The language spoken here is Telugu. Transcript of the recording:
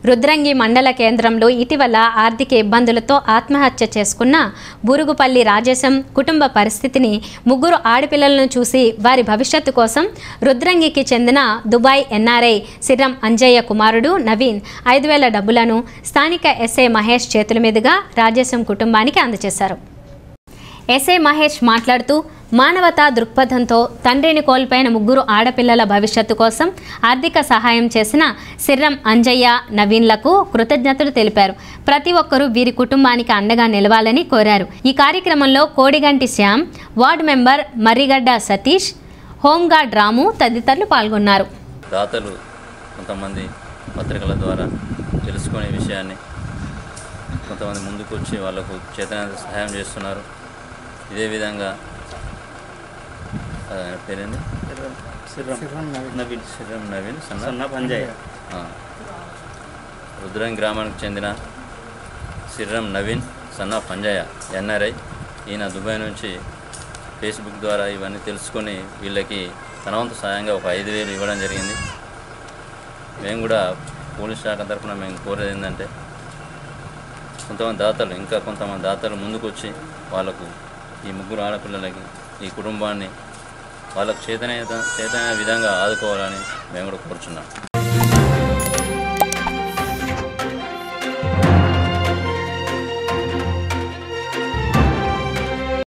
రుద్రంగి మండల కేంద్రంలో ఇటీవల ఆర్థిక ఇబ్బందులతో ఆత్మహత్య చేసుకున్న బురుగుపల్లి రాజేశం కుటుంబ పరిస్థితిని ముగ్గురు ఆడపిల్లలను చూసి వారి భవిష్యత్తు కోసం రుద్రంగికి చెందిన దుబాయ్ ఎన్ఆర్ఐ సిర్రం అంజయ్య కుమారుడు నవీన్ ఐదు వేల డబ్బులను స్థానిక ఎస్ఐ మహేష్ చేతుల మీదుగా రాజేశం కుటుంబానికి అందజేశారు ఎస్ఐ మహేష్ మాట్లాడుతూ మానవతా దృక్పథంతో తండ్రిని కోల్పోయిన ముగ్గురు ఆడపిల్లల భవిష్యత్తు కోసం ఆర్థిక సహాయం చేసిన సిర్రం అంజయ్య నవీన్లకు కృతజ్ఞతలు తెలిపారు ప్రతి ఒక్కరూ వీరి కుటుంబానికి అండగా నిలవాలని కోరారు ఈ కార్యక్రమంలో Kodiganti Shyam ward member Marrigadda Satish home guard Ramu తదితరులు పాల్గొన్నారు దాతలు కొంతమంది పత్రికల ద్వారా తెలుసుకునే విషయాన్ని కొంతమంది ముందుకు వచ్చి వాళ్ళకు చేతనంత సహాయం చేస్తున్నారు ఇదే విధంగా ఆ, ఆయన పేరేంది నవీన్ శ్రీరామ్ నవీన్ సన్న పంజయ్ రుద్రం గ్రామానికి చెందిన శ్రీరామ్ నవీన్ సన్న పంజయ్య ఎన్ఆర్ఐ ఈయన దుబాయ్ నుంచి ఫేస్బుక్ ద్వారా ఇవన్నీ తెలుసుకొని వీళ్ళకి తన వంతు సాయంగా ఒక ఐదు వేలు ఇవ్వడం జరిగింది మేము కూడా పోలీస్ శాఖ తరఫున మేము కోరేది ఏంటంటే కొంతమంది దాతలు ఇంకా కొంతమంది దాతలు ముందుకు వచ్చి వాళ్ళకు ఈ ముగ్గురు ఆడపిల్లలకి ఈ కుటుంబాన్ని వాళ్ళకు చేతనైన చేతనైన విధంగా ఆదుకోవాలని మేము కూడా కోరుచున్నాం